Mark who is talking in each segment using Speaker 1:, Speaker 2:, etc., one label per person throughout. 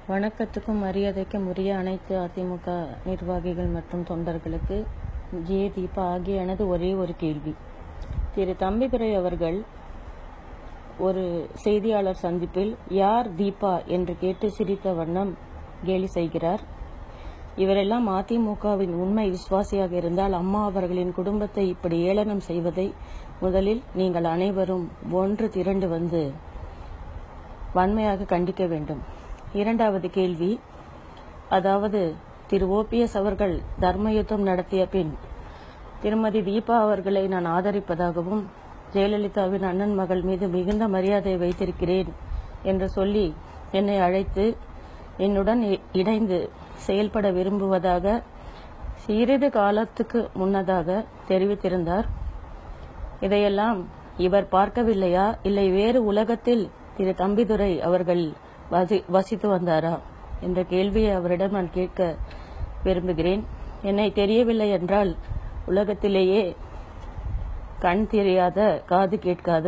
Speaker 1: வணக்கத்துக்கும் மரியாதைக்கும் உரிய அனைத்து அதிமுக நிர்வாகிகள் மற்றும் தொண்டர்களுக்கு ஜே தீபா ஆகிய எனது ஒரே ஒரு கேள்வி திரு தம்பிதுரை அவர்கள் ஒரு செய்தியாளர் சந்திப்பில் யார் தீபா என்று கேட்டு சிரித்த வண்ணம் கேலி செய்கிறார் இவரெல்லாம் அதிமுகவின் உண்மை விசுவாசியாக இருந்தால் அம்மா அவர்களின் குடும்பத்தை இப்படி ஏளனம் செய்வதை முதலில் நீங்கள் அனைவரும் ஒன்று திரண்டு வந்து வன்மையாக கண்டிக்க வேண்டும் இரண்டாவது கேள்வி அதாவது திரு ஓபிஎஸ் அவர்கள் தர்மயுத்தம் நடத்திய பின் திருமதி தீபா அவர்களை நான் ஆதரிப்பதாகவும் ஜெயலலிதாவின் அண்ணன் மகள் மீது மிகுந்த மரியாதை வைத்திருக்கிறேன் என்று சொல்லி என்னை அழைத்து என்னுடன் இ- இணைந்து செயல்பட விரும்புவதாக சிறிது காலத்துக்கு முன்னதாக தெரிவித்திருந்தார் இதையெல்லாம் இவர் பார்க்கவில்லையா இல்லை வேறு உலகத்தில் திரு தம்பிதுரை அவர்கள் வசி- வசித்து வந்தாரா என்ற கேள்வியை அவரிடம் நான் கேட்க விரும்புகிறேன் என்னை தெரியவில்லை என்றால் உலகத்திலேயே கண் தெரியாத காது கேட்காத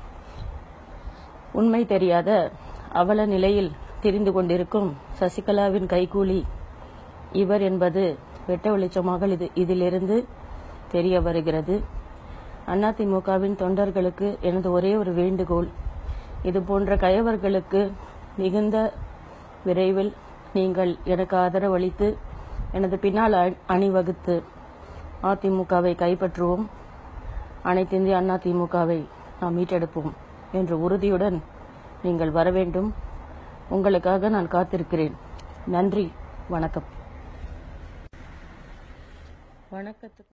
Speaker 1: உண்மை தெரியாத அவல நிலையில் திரிந்து கொண்டிருக்கும் சசிகலாவின் கைகூலி இவர் என்பது வெட்ட வெளிச்சமாக இது இதிலிருந்து தெரிய வருகிறது அதிமுகவின் தொண்டர்களுக்கு எனது ஒரே ஒரு வேண்டுகோள் இது போன்ற கயவர்களுக்கு மிகுந்த விரைவில் நீங்கள் எனக்கு ஆதரவளித்து எனது பின்னால் அ- அணிவகுத்து அதிமுகவை கைப்பற்றுவோம் அனைத்து இந்திய அண்ணா திமுகவை நாம் மீட்டெடுப்போம் என்ற உறுதியுடன் நீங்கள் வர வேண்டும் உங்களுக்காக நான் காத்திருக்கிறேன் நன்றி வணக்கம் வணக்கத்துக்கு